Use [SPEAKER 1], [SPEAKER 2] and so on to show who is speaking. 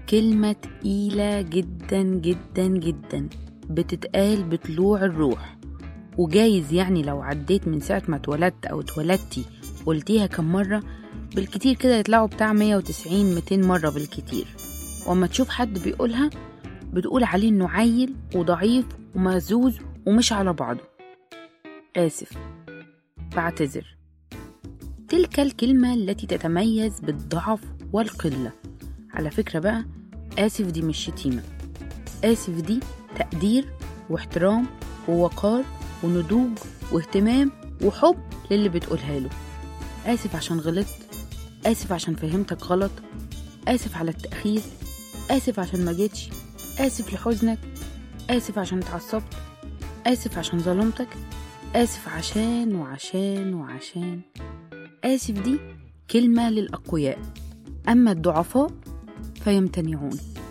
[SPEAKER 1] كلمة تقيلة جدا جدا جدا بتتقال بطلوع الروح وجايز يعني لو عديت من ساعة ما اتولدت أو اتولدتي قلتيها كم مرة بالكتير كده يطلعوا بتاع 190 200 مرة بالكتير وأما تشوف حد بيقولها بتقول عليه إنه عيل وضعيف ومهزوز ومش على بعضه آسف بعتذر تلك الكلمة التي تتميز بالضعف والقلة على فكرة بقى آسف دي مش شتيمة آسف دي تقدير واحترام ووقار ونضوج واهتمام وحب للي بتقولها له آسف عشان غلطت آسف عشان فهمتك غلط آسف على التأخير آسف عشان ما جيتش آسف لحزنك آسف عشان اتعصبت آسف عشان ظلمتك آسف عشان وعشان وعشان آسف دي كلمة للأقوياء أما الضعفاء فيمتنعون